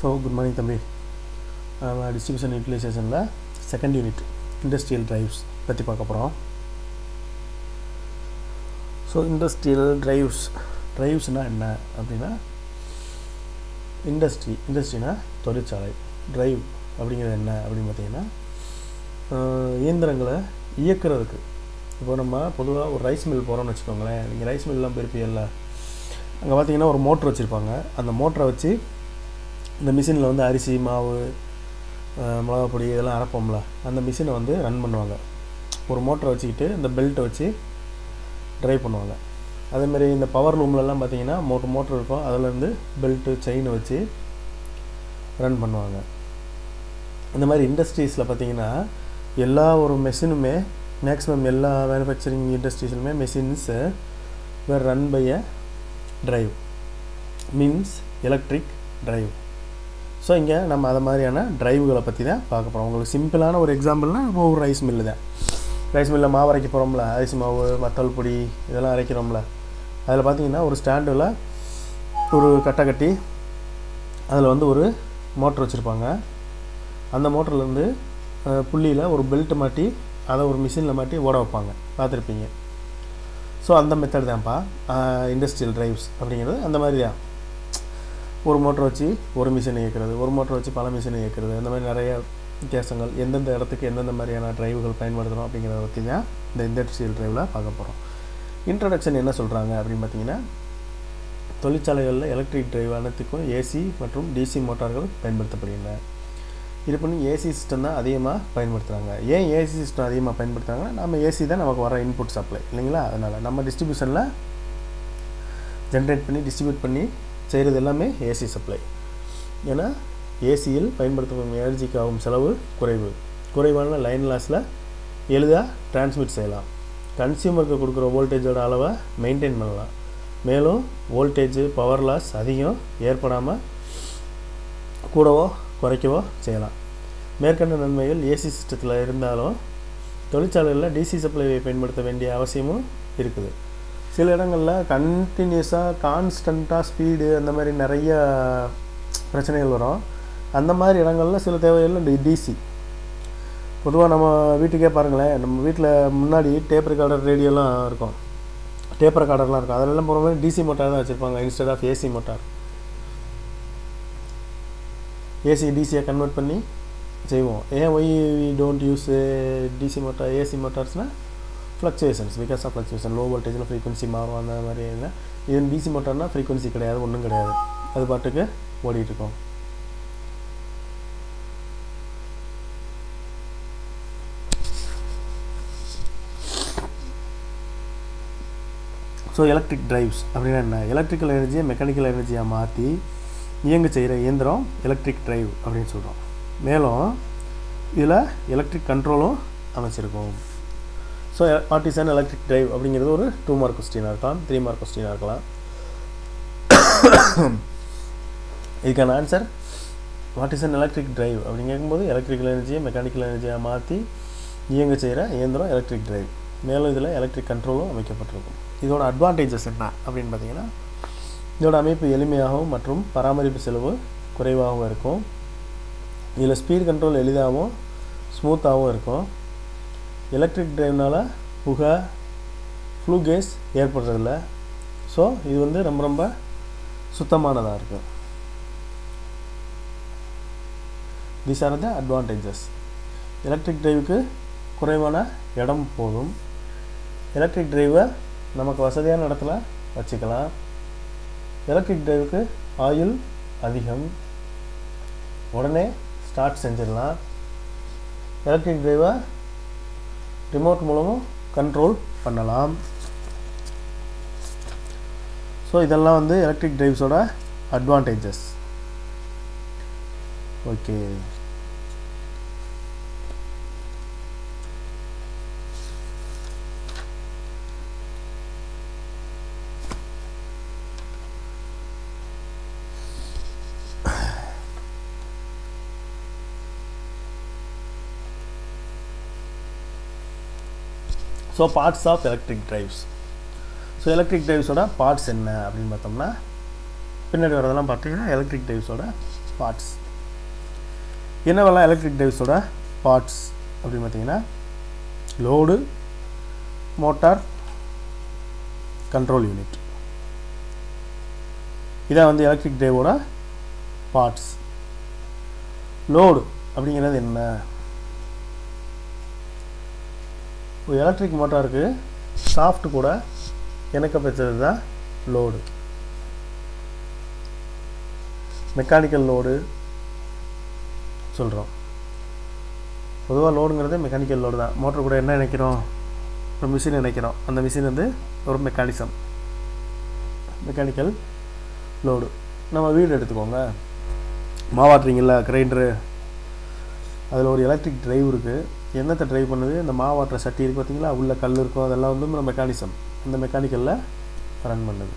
so good morning தம்பி நம்ம distribution யூட்டிலைசேஷனில் செகண்ட் யூனிட் இண்டஸ்ட்ரியல் டிரைவ்ஸ் பற்றி பார்க்க போகிறோம் ஸோ இண்டஸ்ட்ரியல் டிரைவ்ஸ் டிரைவ்ஸ்னால் என்ன அப்படின்னா இண்டஸ்ட்ரி இண்டஸ்ட்ரினா தொழிற்சாலை டிரைவ் அப்படிங்கிறது என்ன அப்படின்னு பார்த்தீங்கன்னா ஆஹ், இயந்திரங்களை இயக்குறதுக்கு இப்போ நம்ம பொதுவாக ஒரு ரைஸ் மில் போகிறோம்னு வச்சுக்கோங்களேன் நீங்கள் ரைஸ் மில்லாம் போயிருப்பீங்கல்ல அங்கே பார்த்தீங்கன்னா ஒரு மோட்ரு வச்சுருப்பாங்க அந்த மோட்டரை வச்சு இந்த மிஷினில் வந்து அரிசி மாவு ஆஹ், மிளகா பொடி இதெல்லாம் அரைப்போம்ல அந்த மிஷினை வந்து ரன் பண்ணுவாங்க ஒரு மோட்டரை வச்சுக்கிட்டு இந்த பெல்ட்டை வச்சு ட்ரைவ் பண்ணுவாங்க அதேமாரி இந்த பவர் லூம்லலாம் பார்த்தீங்கன்னா மோட்ரு மோட்ரு இருக்கும் அதுலேருந்து பெல்ட்டு செயினை வச்சு ரன் பண்ணுவாங்க இந்த மாதிரி இண்டஸ்ட்ரீஸில் பார்த்தீங்கன்னா எல்லா ஒரு மெஷினுமே மேக்ஸிமம் எல்லா மேனுஃபேக்சரிங் இண்டஸ்ட்ரீஸ்லுமே machines were run by a drive means electric drive so இங்கே நம்ம அதை மாதிரியான டிரைவுகளை பற்றி தான் பார்க்க போகிறோம் உங்களுக்கு சிம்பிளான ஒரு எக்ஸாம்பிள்னால் இப்போ ஒரு ரைஸ் மில்லு தான் ரைஸ் மில்லில் மாவு அரைக்க போகிறோம்ல அரிசி மாவு வத்தல் பொடி இதெல்லாம் அரைக்கிறோம்ல அதில் பார்த்தீங்கன்னா ஒரு ஸ்டாண்டில் ஒரு கட்டை கட்டி அதில் வந்து ஒரு மோட்ரு வச்சுருப்பாங்க அந்த மோட்டர்லேருந்து புள்ளியில் ஒரு பெல்ட் மாட்டி அதை ஒரு மிஷினில் மாட்டி ஓட வைப்பாங்க பார்த்துருப்பீங்க ஸோ அந்த மெத்தட் தான்ப்பா இண்டஸ்ட்ரியல் டிரைவ்ஸ் அப்படிங்கிறது அந்த மாதிரி தான் ஒரு மோட்டர் வச்சு ஒரு மிஷினை இயக்கிறது ஒரு மோட்டர் வச்சு பல மிஷினை இயக்கிறது அந்த மாதிரி நிறைய வித்தியாசங்கள் எந்தெந்த இடத்துக்கு எந்தெந்த மாதிரியான டிரைவுகள் பயன்படுத்துகிறோம் அப்படிங்கிறத பற்றி தான் இந்த இண்டஸ்ட்ரியல் டிரைவில் பார்க்க போகிறோம் இன்ட்ரடக்ஷன் என்ன சொல்கிறாங்க அப்படின்னு பார்த்தீங்கன்னா தொழிற்சாலைகளில் எலக்ட்ரிக் டிரைவ் அனைத்துக்கும் ஏசி மற்றும் டிசி மோட்டார்கள் பயன்படுத்தப்படுகின்றன இருப்பினும் ஏசி சிஸ்டம் தான் அதிகமாக பயன்படுத்துகிறாங்க ஏன் ஏசி சிஸ்டம் அதிகமாக பயன்படுத்துகிறாங்கன்னா நம்ம ஏசி தான் நமக்கு வர இன்புட் சப்ளை இல்லைங்களா அதனால் நம்ம டிஸ்ட்ரிபியூஷனில் ஜென்ரேட் பண்ணி டிஸ்ட்ரிபியூட் பண்ணி செய்கிறது எல்லாமே ஏசி சப்ளை ஏன்னா ஏசியில் பயன்படுத்தப்படும் எனர்ஜிக்கு ஆகும் செலவு குறைவு குறைவான லைன் லாஸில் எளிதாக டிரான்ஸ்மிட் செய்யலாம் கன்சியூமருக்கு கொடுக்குற வோல்டேஜோட அளவை மெயின்டைன் பண்ணலாம் மேலும் வோல்டேஜ் பவர் லாஸ் அதிகம் ஏற்படாமல் கூடவோ குறைக்கவோ செய்யலாம் மேற்கண்ட நன்மைகள் ஏசி சிஸ்டத்தில் இருந்தாலும் தொழிற்சாலைகளில் டிசி சப்ளையை பயன்படுத்த வேண்டிய அவசியமும் இருக்குது சில இடங்களில் கண்டினியூஸாக கான்ஸ்டண்ட்டாக ஸ்பீடு அந்த மாதிரி நிறைய பிரச்சனைகள் வரும் அந்த மாதிரி இடங்களில் சில தேவைகளில் டி டிசி பொதுவாக நம்ம வீட்டுக்கே பாருங்களேன் நம்ம வீட்டில் முன்னாடி டேப் ரெக்கார்டர் ரேடியோலாம் இருக்கும் டேப் ரெக்கார்டர்லாம் இருக்கும் அதெல்லாம் போகிற டிசி மோட்டார் தான் வச்சுருப்பாங்க instead of AC motor AC டிசியை கன்வெர்ட் பண்ணி செய்வோம் ஏன் why we don't use DC motor AC மோட்டார்ஸ்னால் fluctuations because of fluctuation low வோல்டேஜில் ஃப்ரீக்வன்சி மாறும் அந்த மாதிரி இல்லை இது டிசி மோட்டார்னால் ஃப்ரீக்வன்சி கிடையாது ஒன்றும் கிடையாது அது பாட்டுக்கு ஓடிட்டு இருக்கும் ஸோ எலக்ட்ரிக் டிரைவ்ஸ் அப்படின்னா என்ன எலக்ட்ரிக்கல் எனர்ஜியை மெக்கானிக்கல் எனர்ஜியாக மாற்றி இயங்க செய்கிற இயந்திரம் எலக்ட்ரிக் டிரைவ் அப்படின்னு சொல்கிறோம் மேலும் இதில் எலக்ட்ரிக் கண்ட்ரோலும் அமைச்சிருக்கும் so what is an electric drive அப்படிங்கிறது ஒரு டூ மார்க் கொஸ்டினாக இருக்கலாம் த்ரீ மார்க் கொஸ்டினாக இருக்கலாம் இதுக்கான answer what is an electric drive அப்படின்னு கேட்கும்போது எலக்ட்ரிக்கல் எனர்ஜியை மெக்கானிக்கல் எனர்ஜியாக மாற்றி இயங்க செய்கிற இயந்திரம் எலக்ட்ரிக் டிரைவ் மேலும் இதில் எலக்ட்ரிக் கண்ட்ரோலும் அமைக்கப்பட்டிருக்கும் இதோட அட்வான்டேஜஸ் என்ன அப்படின்னு பார்த்தீங்கன்னா இதோட அமைப்பு எளிமையாகவும் மற்றும் பராமரிப்பு செலவு குறைவாகவும் இருக்கும் இதில் ஸ்பீட் கண்ட்ரோல் எளிதாகவும் ஸ்மூத்தாகவும் இருக்கும் எலக்ட்ரிக் டிரைவ்னால் புகை ஃப்ளூ கேஸ் ஏற்படுறதில்ல ஸோ இது வந்து ரொம்ப ரொம்ப சுத்தமானதாக இருக்கும் these are the advantages electric டிரைவுக்கு குறைவான இடம் போதும் எலக்ட்ரிக் டிரைவை நமக்கு வசதியான இடத்துல வச்சுக்கலாம் எலக்ட்ரிக் டிரைவுக்கு ஆயுள் அதிகம் உடனே ஸ்டார்ட் செஞ்சிடலாம் எலக்ட்ரிக் டிரைவை ரிமோட் மூலமும் கண்ட்ரோல் பண்ணலாம் ஸோ இதெல்லாம் வந்து எலக்ட்ரிக் டிரைவ்ஸோட advantages okay so parts of electric drives so electric டிரைவ்ஸோட பார்ட்ஸ் என்ன அப்படின்னு பார்த்தோம்னா பின்னாடி வரதெல்லாம் பார்த்தீங்கன்னா எலக்ட்ரிக் டிரைவ்ஸோட பார்ட்ஸ் என்னவெல்லாம் எலக்ட்ரிக் டிரைவ்ஸோட பார்ட்ஸ் அப்படின்னு பார்த்தீங்கன்னா லோடு மோட்டார் கண்ட்ரோல் யூனிட் இதான் வந்து எலக்ட்ரிக் டிரைவோட பார்ட்ஸ் லோடு அப்படிங்கிறது என்ன ஒரு எலக்ட்ரிக் மோட்டாருக்கு சாஃப்ட் கூட இணைக்கப்பட்டது தான் லோடு மெக்கானிக்கல் லோடு சொல்கிறோம் பொதுவாக லோடுங்கிறது மெக்கானிக்கல் லோடு தான் மோட்டர் கூட என்ன இணைக்கிறோம் ஒரு மிஷின் இணைக்கிறோம் அந்த மிஷின் வந்து ஒரு மெக்கானிசம் மெக்கானிக்கல் லோடு நம்ம வீடு எடுத்துக்கோங்க மாவாட்டுறீங்களா கிரைண்டரு அதில் ஒரு எலக்ட்ரிக் டிரைவ் இருக்குது என்னத்தை ட்ரைவ் பண்ணுது இந்த மாவாட்டுற சட்டி இருக்குது பார்த்தீங்களா உள்ள கல் இருக்கும் அதெல்லாம் வந்து நம்ம மெக்கானிசம் இந்த மெக்கானிக்கலில் ரன் பண்ணுது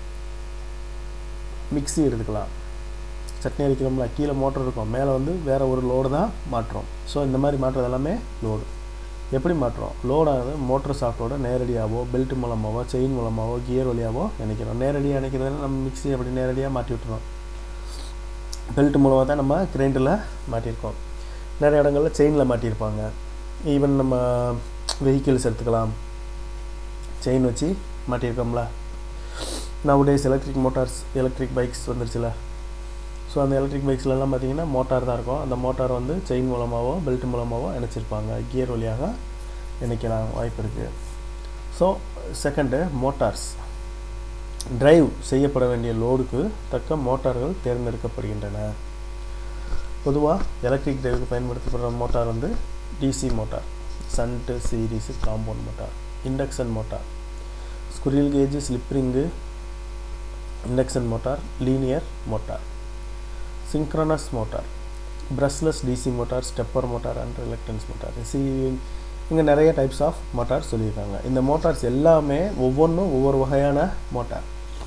மிக்ஸி எடுத்துக்கலாம் சட்னி அரைக்கிறோம்ல கீழே மோட்டர் இருக்கும் மேலே வந்து வேறு ஒரு லோடு தான் மாட்டுறோம் ஸோ இந்த மாதிரி மாட்டுறது எல்லாமே லோடு எப்படி மாட்டுறோம் லோடானது மோட்டர் சாஃப்டோட நேரடியாகவோ பெல்ட் மூலமாகவோ செயின் மூலமாகவோ கியர் வழியாகவோ இணைக்கிறோம் நேரடியாக இணைக்கிறதுனா நம்ம மிக்ஸி அப்படி நேரடியாக மாட்டி விட்டுறோம் பெல்ட் மூலமாக தான் நம்ம கிரைண்டரில் மாட்டியிருக்கோம் நிறைய இடங்களில் செயினில் மாட்டியிருப்பாங்க ஈவன் நம்ம வெஹிக்கிள்ஸ் எடுத்துக்கலாம் செயின் வச்சு மாட்டியிருக்கோம்ல nowadays electric motors electric bikes வந்துருச்சுல ஸோ அந்த எலக்ட்ரிக் பைக்ஸ்லலாம் பார்த்தீங்கன்னா மோட்டார் தான் இருக்கும் அந்த மோட்டார் வந்து செயின் மூலமாகவோ பெல்ட் மூலமாகவோ இணைச்சிருப்பாங்க கியர் வழியாக இணைக்கலாம் வாய்ப்பு இருக்குது ஸோ செகண்டு மோட்டார்ஸ் டிரைவ் செய்யப்பட வேண்டிய லோடுக்கு தக்க மோட்டார்கள் தேர்ந்தெடுக்கப்படுகின்றன பொதுவாக எலக்ட்ரிக் டிரைவுக்கு பயன்படுத்தப்படுற மோட்டார் வந்து DC motor shunt series compound motor induction motor squirrel cage slip ring induction motor linear motor synchronous motor brushless DC motor stepper motor and reluctance motor சி இங்கே நிறைய டைப்ஸ் ஆஃப் மோட்டார் சொல்லியிருக்காங்க இந்த மோட்டார்ஸ் எல்லாமே ஒவ்வொன்றும் ஒவ்வொரு வகையான மோட்டார்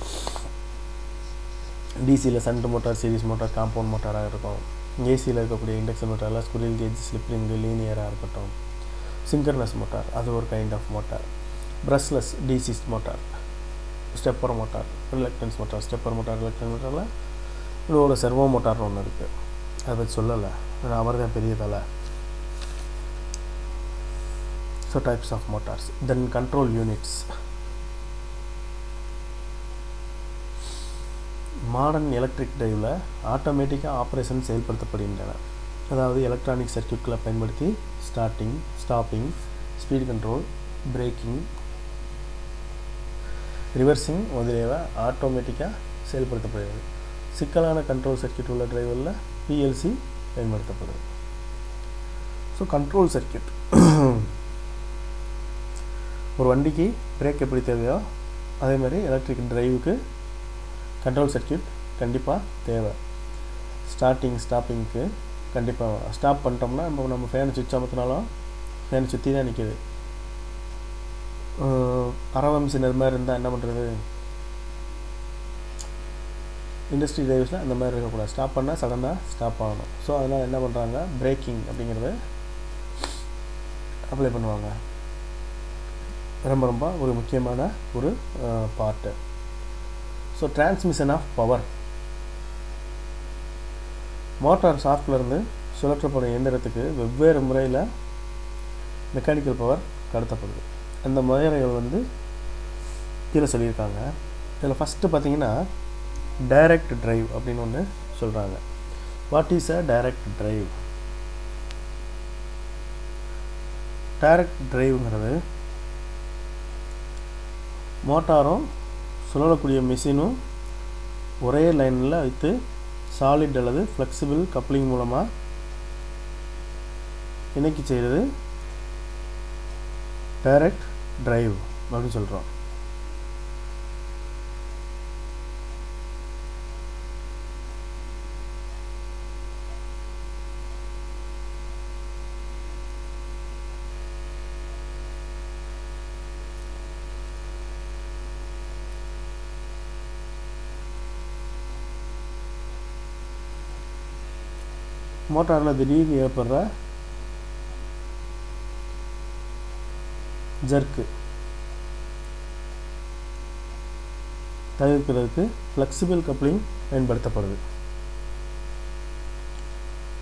டிசியில் shunt motor series motor compound மோட்டாராக இருக்கும் ஏசியில் இருக்கக்கூடிய இண்டக்ஷன் மோட்டாரில் ஸ்குரில் கேஜ் ஸ்லிப்ரிங்கு லீனியராக இருக்கட்டும் சிங்கர்னஸ் மோட்டார் அது ஒரு kind of motor brushless DC motor stepper motor reluctance motor stepper motor reluctance மோட்டாரில் இதோட செர்வோ மோட்டார்னு ஒன்று இருக்குது அதை பற்றி சொல்லலை அவர் தான் பெரிய தலை so types of motors then control units modern electric டிரைவில் ஆட்டோமேட்டிக்காக ஆப்ரேஷன் செயல்படுத்தப்படுகின்றன அதாவது எலக்ட்ரானிக் சர்க்கியூட்களை பயன்படுத்தி starting stopping speed control braking reversing முதலியவை ஆட்டோமேட்டிக்காக செயல்படுத்தப்படுகிறது சிக்கலான கண்ட்ரோல் சர்க்கியூட் உள்ள டிரைவரில் பிஎல்சி பயன்படுத்தப்படுது ஸோ கண்ட்ரோல் சர்க்கியூட் ஒரு வண்டிக்கு பிரேக் எப்படி தேவையோ அதே மாதிரி எலக்ட்ரிக் டிரைவுக்கு கண்ட்ரோல் சர்க்கியூட் கண்டிப்பாக தேவை ஸ்டார்டிங் ஸ்டாப்பிங்க்கு கண்டிப்பாக ஸ்டாப் பண்ணிட்டோம்னா நம்ம நம்ம ஃபேனை சுவிட்ச் அமர்த்தினாலும் ஃபேனை சுற்றி தான் நிற்கிது அரவம் சின்ன மாதிரி இருந்தால் என்ன பண்ணுறது இண்டஸ்ட்ரி டிரைவர்ஸில் அந்த மாதிரி இருக்கக்கூடாது ஸ்டாப் பண்ணால் சடனாக ஸ்டாப் ஆகணும் ஸோ அதனால் என்ன பண்ணுறாங்க பிரேக்கிங் அப்படிங்கிறத அப்ளை பண்ணுவாங்க ரொம்ப ரொம்ப ஒரு முக்கியமான ஒரு part so transmission of power மோட்டார் ஷாஃப்ட்லேருந்து சுழற்றப்படும் இயந்திரத்துக்கு வெவ்வேறு முறையில் மெக்கானிக்கல் பவர் கடத்தப்படுது அந்த முறைகள் வந்து கீழே சொல்லியிருக்காங்க இதில் ஃபஸ்ட்டு பார்த்தீங்கன்னா டைரக்ட் டிரைவ் அப்படின்னு ஒன்று சொல்கிறாங்க what is a direct drive direct டிரைவுங்கிறது மோட்டாரும் சுழலக்கூடிய மிஷினும் ஒரே லைனில் வைத்து சாலிட் அல்லது ஃப்ளெக்சிபிள் கப்ளிங் மூலமாக இணைக்கி செய்கிறது டைரக்ட் டிரைவ் அப்படின்னு சொல்கிறோம் மோட்டாரில் திடீர்னு ஏற்படுற ஜர்க்கு தவிர்க்கிறதுக்கு ஃப்ளெக்சிபிள் கப்ளிங் பயன்படுத்தப்படுது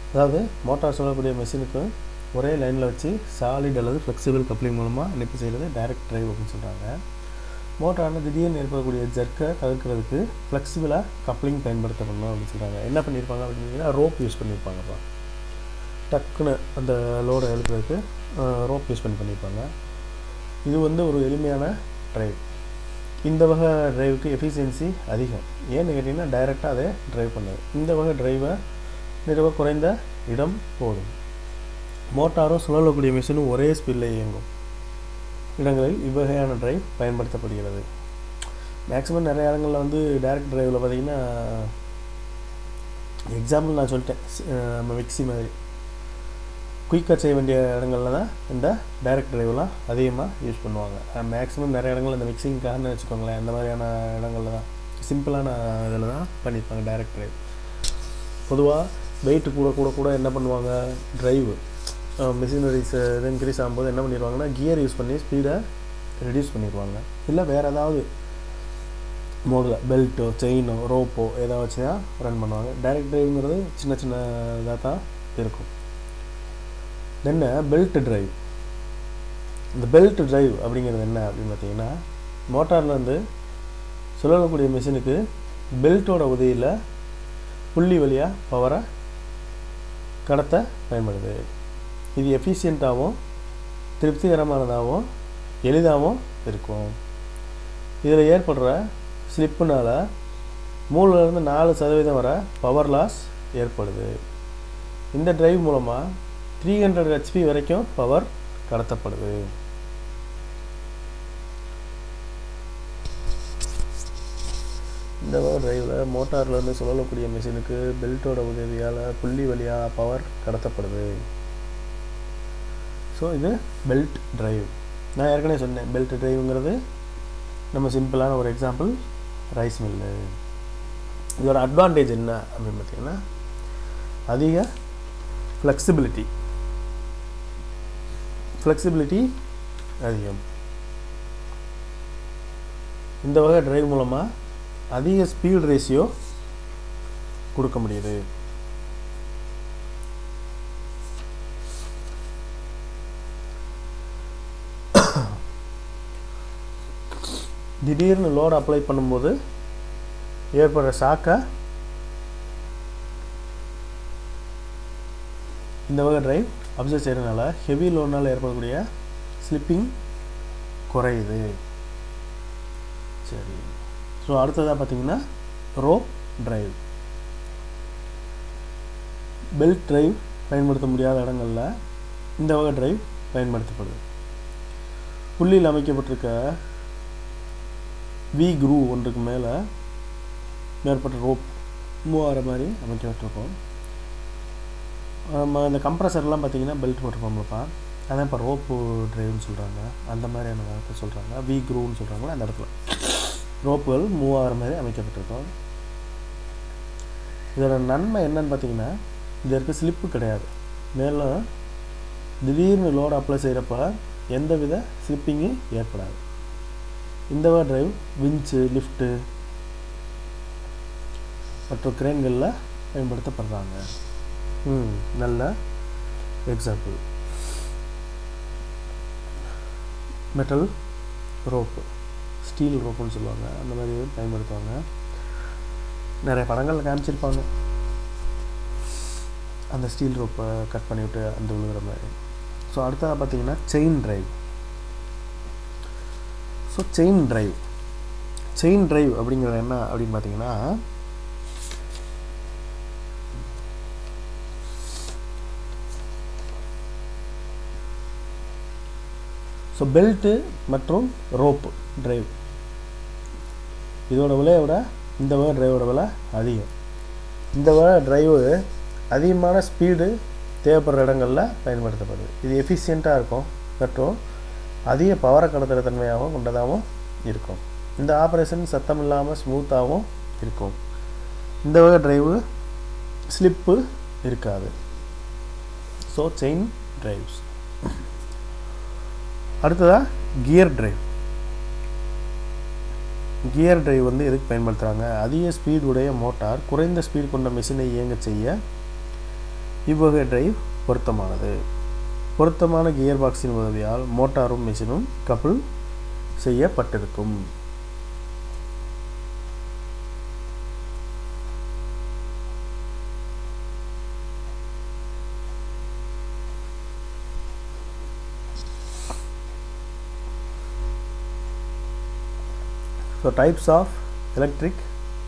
அதாவது மோட்டார் சொல்லக்கூடிய மெஷினுக்கு ஒரே லைனில் வச்சு சாலிட் அல்லது ஃப்ளெக்சிபிள் கப்ளிங் மூலமாக இணைப்பு செய்கிறது டைரக்ட் டிரைவ் அப்படின்னு சொல்கிறாங்க மோட்டாரில் திடீர்னு ஏற்படக்கூடிய ஜர்க்கை தவிர்க்கிறதுக்கு ஃப்ளெக்சிபிளாக கப்ளிங் பயன்படுத்தப்படணும் அப்படின்னு சொல்கிறாங்க என்ன பண்ணியிருப்பாங்க அப்படின்னா ரோப் யூஸ் பண்ணியிருப்பாங்கப்பா டக்குன்னு அந்த லோடை இழுக்கிறதுக்கு ரோப் யூஸ் பண்ணி பண்ணியிருப்பாங்க இது வந்து ஒரு எளிமையான டிரைவ் இந்த வகை டிரைவுக்கு எஃபிஷியன்சி அதிகம் ஏன்னு கேட்டிங்கன்னா டைரெக்டாக அதை டிரைவ் பண்ணுது இந்த வகை டிரைவை நிறுவ குறைந்த இடம் போதும் மோட்டாரும் சுழலக்கூடிய மிஷினும் ஒரே ஸ்பீடில் இயங்கும் இடங்களில் இவ்வகையான டிரைவ் பயன்படுத்தப்படுகிறது மேக்ஸிமம் நிறைய இடங்களில் வந்து டைரக்ட் டிரைவில் பார்த்தீங்கன்னா எக்ஸாம்பிள் நான் சொல்லிட்டேன் நம்ம மிக்சி மாதிரி குயிக்காக செய்ய வேண்டிய இடங்களில் தான் இந்த டைரக்ட் டிரைவ்லாம் அதிகமாக யூஸ் பண்ணுவாங்க மேக்ஸிமம் நிறைய இடங்கள் இந்த மிக்சிங்காகனு வச்சுக்கோங்களேன் அந்த மாதிரியான இடங்களில் தான் சிம்பிளான இதில் தான் பண்ணியிருப்பாங்க டைரக்ட் டிரைவ் பொதுவாக வெயிட் கூட கூட கூட என்ன பண்ணுவாங்க டிரைவு மிஷினரிஸ் இது இன்க்ரீஸ் ஆகும்போது என்ன பண்ணிடுவாங்கன்னா கியர் யூஸ் பண்ணி ஸ்பீடை ரெடியூஸ் பண்ணிடுவாங்க இல்லை வேறு ஏதாவது மோடில் பெல்ட்டோ செயினோ ரோப்போ ஏதாவது வச்சு தான் ரன் பண்ணுவாங்க டைரக்ட் டிரைவுங்கிறது சின்ன சின்ன இதாக தான் இருக்கும் தென்ன பெல்ட் டிரைவ் இந்த பெல்ட் டிரைவ் அப்படிங்கிறது என்ன அப்படின்னு பார்த்தீங்கன்னா மோட்டார்லேருந்து சுழலக்கூடிய மிஷினுக்கு பெல்ட்டோட உதவியில் புள்ளி வழியாக பவரை கடத்த பயன்படுது இது எஃபிஷியண்ட்டாகவும் திருப்திகரமானதாகவும் எளிதாகவும் இருக்கும் இதில் ஏற்படுற ஸ்லிப்புனால் மூணுலேருந்து நாலு சதவீதம் வரை பவர் லாஸ் ஏற்படுது இந்த டிரைவ் மூலமாக த்ரீ ஹண்ட்ரட் ஹெச்பி வரைக்கும் பவர் கடத்தப்படுது இந்த டிரைவில் மோட்டார்லேருந்து சுழலக்கூடிய மிஷினுக்கு பெல்ட்டோட உதவியால் புள்ளி வழியாக பவர் கடத்தப்படுது ஸோ இது பெல்ட் டிரைவ் நான் ஏற்கனவே சொன்னேன் பெல்ட் டிரைவுங்கிறது நம்ம சிம்பிளான ஒரு எக்ஸாம்பிள் ரைஸ் மில்லு இதோட அட்வான்டேஜ் என்ன அப்படின்னு பார்த்தீங்கன்னா அதிக ஃப்ளெக்சிபிலிட்டி ஃப்ளெக்சிபிலிட்டி அதிகம் இந்த வகை டிரைவ் மூலமாக அதிக ஸ்பீட் ரேஷியோ கொடுக்க முடியுது திடீர்னு லோடு அப்ளை பண்ணும்போது ஏற்படுற ஷாக்கை இந்த வகை டிரைவ் அப்சர்வ் செய்கிறதுனால ஹெவி லோனால் ஏற்படக்கூடிய ஸ்லிப்பிங் குறையுது சரி ஸோ அடுத்ததாக பார்த்தீங்கன்னா ரோ டிரைவ் பெல்ட் டிரைவ் பயன்படுத்த முடியாத இடங்களில் இந்த வகை டிரைவ் பயன்படுத்தப்படுது புள்ளியில் அமைக்கப்பட்டிருக்க வி குரூ ஒன்றுக்கு மேலே மேற்பட்ட ரோப் மூவ் ஆகிற மாதிரி அமைக்கப்பட்டிருக்கோம் நம்ம இந்த கம்ப்ரஸர்லாம் பார்த்தீங்கன்னா பெல்ட் போட்டிருப்போம்லப்பா அதான் இப்போ ரோப்பு டிரைவ்னு சொல்கிறாங்க அந்த மாதிரியான வார்த்தை சொல்கிறாங்க வி குரூன்னு சொல்கிறாங்களா அந்த இடத்துல ரோப்புகள் மூவ் ஆகிற மாதிரி அமைக்கப்பட்டிருக்கோம் இதோட நன்மை என்னன்னு பார்த்தீங்கன்னா இது இருக்க ஸ்லிப்பு கிடையாது மேலும் திடீர்னு லோடு அப்ளை செய்கிறப்ப எந்தவித ஸ்லிப்பிங்கும் ஏற்படாது இந்த டிரைவ் விஞ்சு லிஃப்ட்டு மற்றும் கிரேன்களில் பயன்படுத்தப்படுறாங்க ம் நல்ல எக்ஸாம்பிள் மெட்டல் ரோப்பு ஸ்டீல் ரோப்புன்னு சொல்லுவாங்க அந்த மாதிரி பயன்படுத்துவாங்க நிறைய படங்களில் காமிச்சிருப்பாங்க அந்த ஸ்டீல் ரோப்பை கட் பண்ணிவிட்டு அந்த விழுகிற மாதிரி ஸோ அடுத்ததாக பார்த்தீங்கன்னா chain drive so chain drive chain drive அப்படிங்கிறது என்ன அப்படின்னு பார்த்தீங்கன்னா ஸோ பெல்ட்டு மற்றும் ரோப்பு டிரைவ் இதோட விலையை விட இந்த வகை டிரைவோட விலை அதிகம் இந்த வகை டிரைவு அதிகமான ஸ்பீடு தேவைப்படுற இடங்களில் பயன்படுத்தப்படுது இது எஃபிஷியண்ட்டாக இருக்கும் மற்றும் அதிக பவரை கடத்துகிற தன்மையாகவும் கொண்டதாகவும் இருக்கும் இந்த ஆப்ரேஷன் சத்தம் இல்லாமல் ஸ்மூத்தாகவும் இருக்கும் இந்த வகை டிரைவு ஸ்லிப்பு இருக்காது ஸோ செயின் டிரைவ்ஸ் அடுத்ததாக கியர் டிரைவ் கியர் டிரைவ் வந்து எதுக்கு பயன்படுத்துகிறாங்க அதிக ஸ்பீடு உடைய மோட்டார் குறைந்த ஸ்பீடு கொண்ட மிஷினை இயங்க செய்ய இவ்வகை டிரைவ் பொருத்தமானது பொருத்தமான கியர் பாக்ஸின் உதவியால் மோட்டாரும் மிஷினும் கப்புள் செய்யப்பட்டிருக்கும் so types of electric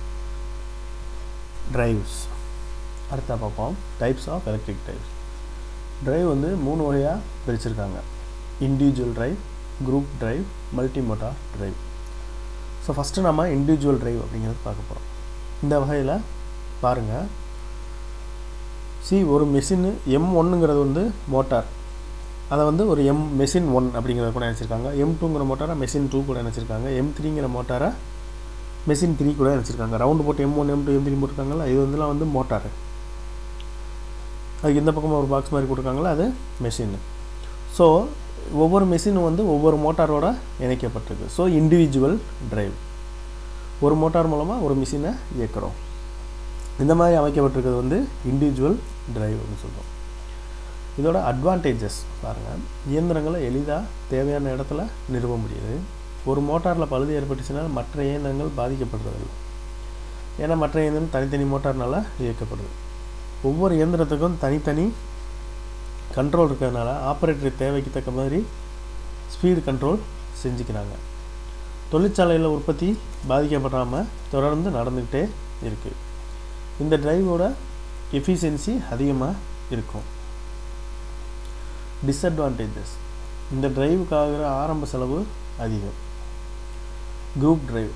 drives அடுத்தா பார்ப்போம் types of electric drives drive வந்து மூணு வகையாக பிரிச்சிருக்காங்க individual drive group drive multi motor drive so first நம்ம இண்டிவிஜுவல் டிரைவ் அப்படிங்கிறது பார்க்க போகிறோம் இந்த வகையில் பாருங்கள் சி ஒரு மெஷின் எம் ஒன்னுங்கிறது வந்து மோட்டார் அதை வந்து ஒரு எம் மெஷின் ஒன் அப்படிங்கிறத கூட நினச்சிருக்காங்க எம் டூங்கிற மோட்டாரை மெஷின் டூ கூட நினச்சிருக்காங்க எம் த்ரீங்கிற மோட்டாரை மெஷின் த்ரீ கூட நினச்சிருக்காங்க ரவுண்டு போட்டு M one M two M three போட்டிருக்காங்களா இது வந்துலாம் வந்து மோட்டார் அதுக்கு இந்த பக்கமாக ஒரு பாக்ஸ் மாதிரி கொடுக்காங்களா அது மெஷின் ஸோ ஒவ்வொரு மெஷினும் வந்து ஒவ்வொரு மோட்டாரோட இணைக்கப்பட்டிருக்கு ஸோ இண்டிவிஜுவல் டிரைவ் ஒரு மோட்டார் மூலமாக ஒரு மிஷினை இயக்குறோம் இந்த மாதிரி அமைக்கப்பட்டிருக்கிறது வந்து இண்டிவிஜுவல் டிரைவ் அப்படின்னு சொல்கிறோம் இதோட அட்வான்டேஜஸ் பாருங்கள் இயந்திரங்களை எளிதாக தேவையான இடத்துல நிறுவ முடியுது ஒரு மோட்டாரில் பழுது ஏற்பட்டுச்சுன்னா மற்ற இயந்திரங்கள் பாதிக்கப்படுறதில்லை ஏன்னா மற்ற இயந்திரம் தனித்தனி மோட்டார்னால இயக்கப்படுது ஒவ்வொரு இயந்திரத்துக்கும் தனித்தனி கண்ட்ரோல் இருக்கிறதுனால ஆப்ரேட்டர் தேவைக்கு தக்க மாதிரி ஸ்பீடு கண்ட்ரோல் செஞ்சுக்கிறாங்க தொழிற்சாலையில் உற்பத்தி பாதிக்கப்படாமல் தொடர்ந்து நடந்துக்கிட்டே இருக்குது இந்த டிரைவோட எஃபிஷியன்சி அதிகமாக இருக்கும் டிஸ்அட்வான்டேஜஸ் இந்த டிரைவுக்கு ஆகிற ஆரம்ப செலவு அதிகம் குரூப் டிரைவ்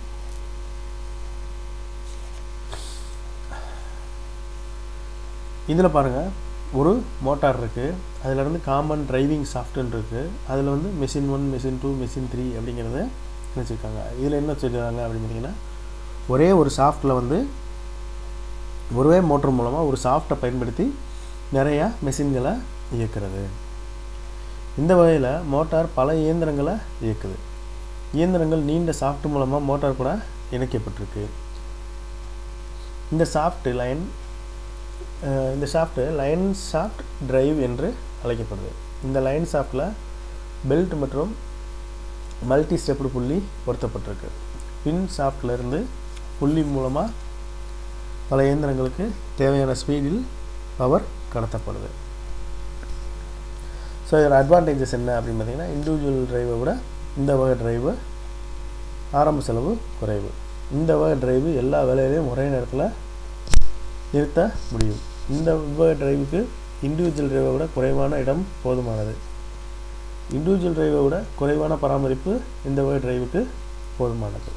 இதில் பாருங்கள் ஒரு மோட்டார் இருக்குது அதிலிருந்து காமன் டிரைவிங் சாஃப்ட்வேர் இருக்குது அதில் வந்து machine one machine two machine three அப்படிங்கிறத வச்சுருக்காங்க இதில் என்ன சொல்லியிருக்காங்க அப்படின்னு பார்த்தீங்கன்னா ஒரே ஒரு சாஃப்ட்டில் வந்து ஒரே மோட்டர் மூலமாக ஒரு சாஃப்ட்டை பயன்படுத்தி நிறையா மெஷின்களை இயக்கிறது இந்த வகையில் மோட்டார் பல இயந்திரங்களை இயக்குது இயந்திரங்கள் நீண்ட சாஃப்ட் மூலமாக மோட்டார் கூட இணைக்கப்பட்டிருக்கு இந்த சாஃப்ட் லைன் இந்த ஷாஃப்ட்டு லைன் ஷாஃப்ட் டிரைவ் என்று அழைக்கப்படுது இந்த லைன் ஷாஃப்டில் பெல்ட் மற்றும் மல்டி ஸ்டெப்டு புள்ளி பொருத்தப்பட்டிருக்கு பின் ஷாஃப்ட்லேருந்து புள்ளி மூலமாக பல இயந்திரங்களுக்கு தேவையான ஸ்பீடில் பவர் கடத்தப்படுது ஸோ இதோட அட்வான்டேஜஸ் என்ன அப்படின்னு பார்த்தீங்கன்னா இண்டிவிஜுவல் டிரைவை விட இந்த வகை டிரைவு ஆரம்ப செலவு குறைவு இந்த வகை டிரைவு எல்லா வேலையிலையும் ஒரே நேரத்தில் நிறுத்த முடியும் இந்த வகை டிரைவுக்கு இண்டிவிஜுவல் டிரைவை விட குறைவான இடம் போதுமானது இண்டிவிஜுவல் டிரைவை விட குறைவான பராமரிப்பு இந்த வகை டிரைவுக்கு போதுமானது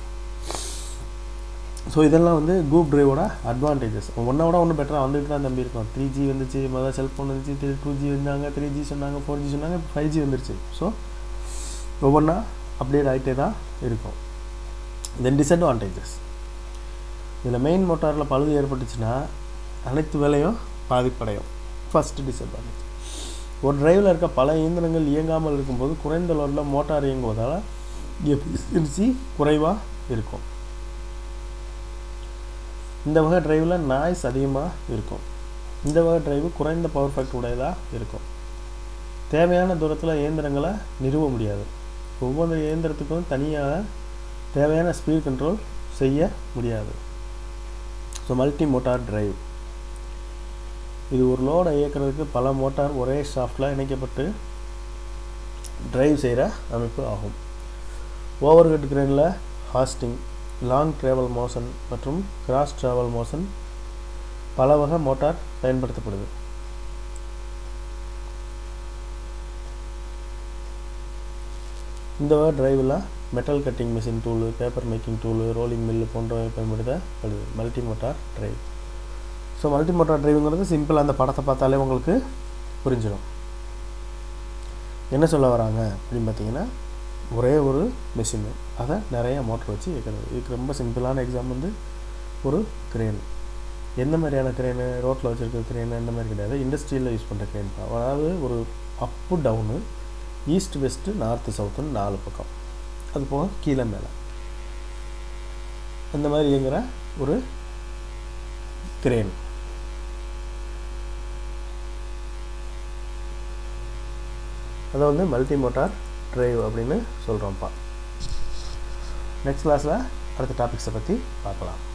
ஸோ இதெல்லாம் வந்து குரூப் டிரைவோட அட்வான்டேஜஸ் ஒன்றை விட ஒன்று பெட்டராக வந்துட்டு தான் தம்பி இருக்கும் த்ரீ ஜி வந்துச்சு மொதல் செல்ஃபோன் வந்துச்சு த்ரீ டூ ஜி வந்தாங்க த்ரீ ஜி சொன்னாங்க ஃபோர் ஜி சொன்னாங்க ஃபைவ் ஜி வந்துருச்சு ஸோ ஒவ்வொன்றா அப்டேட் ஆகிட்டே தான் இருக்கும் தென் டிஸ்அட்வான்டேஜஸ் இதில் மெயின் மோட்டாரில் பழுது ஏற்பட்டுச்சுன்னா அனைத்து வேலையும் பாதிப்படையும் ஃபஸ்ட்டு டிஸ்அட்வான்டேஜ் ஒரு டிரைவில் இருக்க பல இயந்திரங்கள் இயங்காமல் இருக்கும்போது குறைந்த லோடில் மோட்டார் இயங்குவதால் எஃபிஷியன்சி குறைவாக இருக்கும் இந்த வகை டிரைவில் நாய்ஸ் அதிகமாக இருக்கும் இந்த வகை டிரைவு குறைந்த பவர் ஃபேக்ட் உடையதாக இருக்கும் தேவையான தூரத்தில் இயந்திரங்களை நிறுவ முடியாது ஒவ்வொரு இயந்திரத்துக்கும் தனியாக தேவையான ஸ்பீட் கண்ட்ரோல் செய்ய முடியாது ஸோ மல்டி மோட்டார் டிரைவ் இது ஒரு லோடை இயக்கிறதுக்கு பல மோட்டார் ஒரே ஷாஃப்டில் இணைக்கப்பட்டு டிரைவ் செய்கிற அமைப்பு ஆகும் ஓவர் ஹெட் கிரெயினில் ஹாஸ்டிங் லாங் ட்ராவல் மோஷன் மற்றும் கிராஸ் ட்ராவல் மோஷன் பல வகை மோட்டார் பயன்படுத்தப்படுது இந்த வகை டிரைவில் metal cutting machine tool paper making tool rolling mill போன்றவை பயன்படுத்தப்படுது multi motor drive so multi motor டிரைவுங்கிறது சிம்பிளாக அந்த படத்தை பார்த்தாலே உங்களுக்கு புரிஞ்சிடும் என்ன சொல்ல வராங்க அப்படின்னு பார்த்தீங்கன்னா ஒரே ஒரு மிஷினு அதை நிறைய மோட்டர் வச்சு இயக்கிறது இதுக்கு ரொம்ப சிம்பிளான எக்ஸாம் வந்து ஒரு கிரேன் எந்த மாதிரியான கிரேனு ரோட்டில் வச்சுருக்க கிரேனு இந்த மாதிரி கிடையாது இண்டஸ்ட்ரியில் யூஸ் பண்ணுற கிரேன் தான் அதாவது ஒரு up down east west north சவுத்துன்னு நாலு பக்கம் அது போக கீழே மேலே இந்த மாதிரி இயங்குகிற ஒரு கிரேன் அதை வந்து மல்டி மோட்டார் டிரைவ் அப்படின்னு சொல்கிறோம்ப்பா நெக்ஸ்ட் கிளாஸில் அடுத்த டாபிக்ஸை பற்றி பார்க்கலாம்